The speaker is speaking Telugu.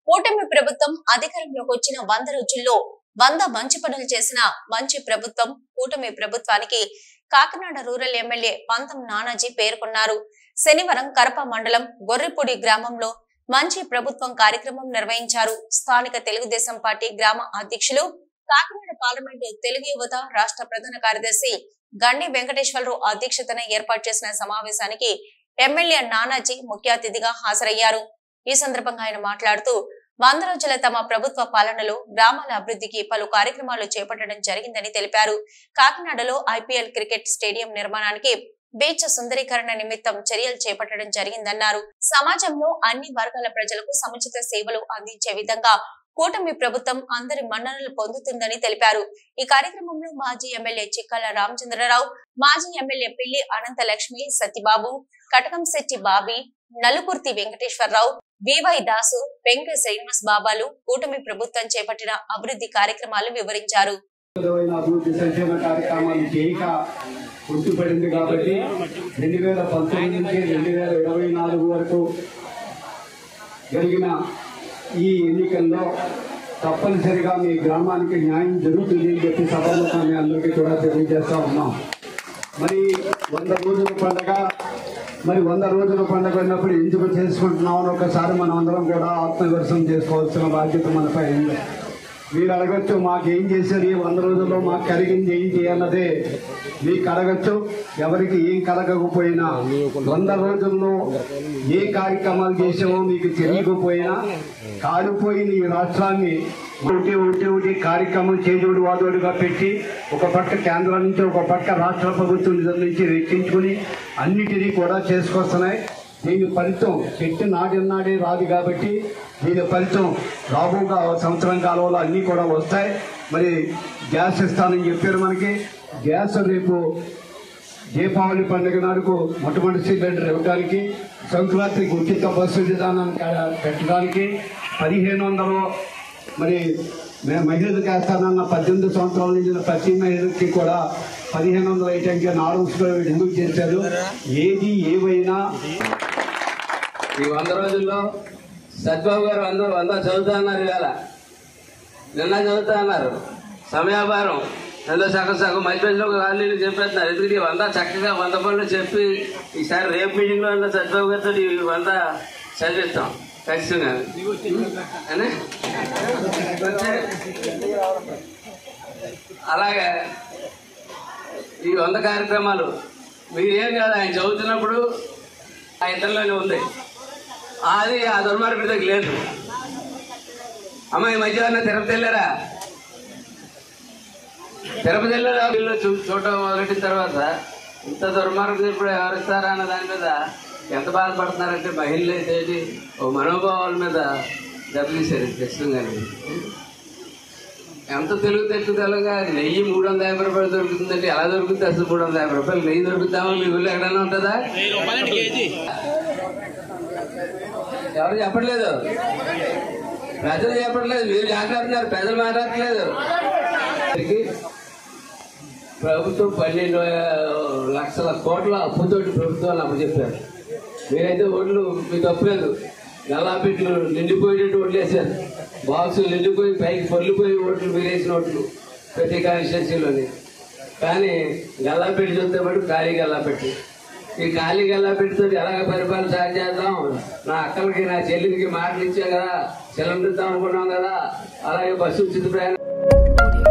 కూటమి ప్రభుత్వం అధికారంలోకి వచ్చిన వంద రోజుల్లో వంద మంచి పనులు చేసిన మంచి ప్రభుత్వం కూటమి ప్రభుత్వానికి కాకినాడ రూరల్ ఎమ్మెల్యే పంతం నానాజీ పేర్కొన్నారు శనివారం కరప మండలం గొర్రెపూడి గ్రామంలో మంచి ప్రభుత్వం కార్యక్రమం నిర్వహించారు స్థానిక తెలుగుదేశం పార్టీ గ్రామ అధ్యక్షులు కాకినాడ పార్లమెంటు తెలుగు యువత రాష్ట్ర ప్రధాన కార్యదర్శి గండి వెంకటేశ్వరరావు అధ్యక్షతన ఏర్పాటు చేసిన సమావేశానికి ఎమ్మెల్యే నానాజీ ముఖ్య అతిథిగా హాజరయ్యారు ఈ సందర్భంగా ఆయన మాట్లాడుతూ వంద రోజుల తమ ప్రభుత్వ పాలనలో గ్రామాల అభివృద్ధికి పలు కార్యక్రమాలు చేపట్టడం జరిగిందని తెలిపారు కాకినాడలో ఐపీఎల్ క్రికెట్ స్టేడియం నిర్మాణానికి బీచ్ సుందరీకరణ నిమిత్తం చర్యలు చేపట్టడం జరిగిందన్నారు సమాజంలో అన్ని వర్గాల ప్రజలకు సముచిత సేవలు అందించే విధంగా కూటమి ప్రభుత్వం అందరి మన్ననలు పొందుతుందని తెలిపారు ఈ కార్యక్రమంలో మాజీ ఎమ్మెల్యే చిక్కల రామచంద్రరావు మాజీ ఎమ్మెల్యే పిల్లి అనంత లక్ష్మి సత్యబాబు కటకంశెట్టి బాబీ నలుకుర్తి వెంకటేశ్వరరావు వివై దాసు వెంకట శ్రీనివాస్ బాబాలు కూటమి ప్రభుత్వం చేపట్టిన అభివృద్ధి కార్యక్రమాలు వివరించారు విధమైన అభివృద్ధి సంక్షేమ కార్యక్రమాలు చేయక గుర్తుపడింది కాబట్టి రెండు వేల పంతొమ్మిది నుంచి రెండు వేల ఇరవై నాలుగు వరకు జరిగిన ఈ ఎన్నికల్లో తప్పనిసరిగా మీ గ్రామానికి న్యాయం జరుగుతుంది అని చెప్పి సభలో మీ అందరికీ కూడా తెలియజేస్తా ఉన్నాం మరి వంద రోజుల పండగ మరి వంద రోజుల పండగ ఉన్నప్పుడు ఎందుకు చేసుకుంటున్నాం అని ఒకసారి మనం అందరం కూడా ఆత్మవిమర్శనం చేసుకోవాల్సిన బాధ్యత మనపై ఉంది మీరు అడగచ్చు మాకు ఏం చేశారు ఈ వంద రోజుల్లో మాకు కలిగింది ఏంటి అన్నదే మీకు అడగచ్చు ఎవరికి ఏం కలగకపోయినా వంద రోజుల్లో ఏ కార్యక్రమాలు చేసామో మీకు తెలియకపోయినా కాలిపోయిన ఈ రాష్ట్రాన్ని ఒకటి ఒకటి ఒకటి కార్యక్రమం చేదోడు వాదోడుగా పెట్టి ఒక పక్క కేంద్రం నుంచి ఒక పక్క రాష్ట్ర ప్రభుత్వం నుంచి వెచ్చించుకుని అన్నిటినీ కూడా చేసుకొస్తున్నాయి దీని ఫలితం చెట్టు నాటినాడే రాదు కాబట్టి దీని ఫలితం రాబో సంవత్సరం కాలంలో అన్నీ కూడా వస్తాయి మరి గ్యాస్ ఇస్తానని చెప్పారు మనకి గ్యాస్ రేపు దీపావళి పండుగ నాడుకు మొట్టమొదటి సిలిండర్ ఇవ్వడానికి సంక్రాంతికి ఉచిత బస్సు విధానాన్ని క- పెట్టడానికి పదిహేను వందలు మరి మే- మహిళలకు వేస్తానన్న పద్దెనిమిది సంవత్సరాల నుంచి ప్రతి మహిళకి కూడా పదిహేను వందల ఐటెంకి నాలుగు ఎందుకు చేశారు ఏది ఏవైనా ఈ వంద రోజుల్లో సద్బాబు గారు వంద వంద చదువుతా అన్నారు ఇవాళ నిన్న చదువుతా అన్నారు సమయాభారం ఏదో సగం సగం మధ్యలో వాళ్ళు చెప్పేస్తున్నారు ఎందుకంటే ఈ వంద చక్కగా వంద పనులు చెప్పి ఈసారి రేపు మీటింగ్లో ఉన్న సద్బాబు గారితో ఈ వంద చదివిస్తాం ఖచ్చితంగా అని? కొంచెం అలాగే ఈ వంద కార్యక్రమాలు మీరేం కాదు ఆయన చదువుతున్నప్పుడు ఆ ఇతరులోనే ఉంది అది ఆ దుర్మార్గుడి దగ్గర లేదు అమ్మ ఈ మధ్య ఏమన్నా తిరుపతి వెళ్ళారా తిరుపతి వెళ్ళారా వీళ్ళు చూ- చూడటం మొదలెట్టిన తర్వాత ఇంత దుర్మార్గుడు ఇప్పుడు ఎవరిస్తారా అన్న దాని మీద ఎంత బాధపడుతున్నారంటే మహిళలు అయితే ఏంటి, ఓ మనోభావాల మీద దెబ్బతీశారు ఖచ్చితంగా ఎంత తెలుగు తెచ్చుదలగా నెయ్యి మూడు వందల యాభై రూపాయలు దొరుకుతుందంటే ఎలా దొరుకుతుంది అసలు మూడు వందల యాభై రూపాయలు నెయ్యి దొరుకుతామో మీ ఊళ్ళో ఎక్కడైనా ఉంటుందా ఎవరు చెప్పట్లేదు ప్రజలు చెప్పట్లేదు మీరు మాట్లాడుతున్నారు ప్రజలు మాట్లాడట్లేదు ప్రభుత్వం పన్నెండు ఆ, లక్షల కోట్ల అప్పుతోటి ప్రభుత్వాలు అప్పు చెప్పారు మీరైతే ఓట్లు మీకు తప్పలేదు గల్లాపెట్లు నిండిపోయేటట్టు ఓట్లు వేశారు బాక్సులు నిండిపోయి పైకి పొల్లిపోయి ఓట్లు మీరు వేసిన ఓట్లు ప్రతి కాన్స్టిట్యున్సీలోని కానీ గల్లాపెట్టి చూస్తే మటు ఖాళీ గల్లాపెట్టి ఈ ఖాళీ గల్లాపెట్టితో ఎలాగ పరిపాలన సాగు చేద్దాం నా అక్కలకి నా చెల్లికి మాటలు ఇచ్చాం కదా సిలిండర్ ఇద్దాం అనుకున్నాం కదా అలాగే బస్సు ఉచిత ప్రయాణం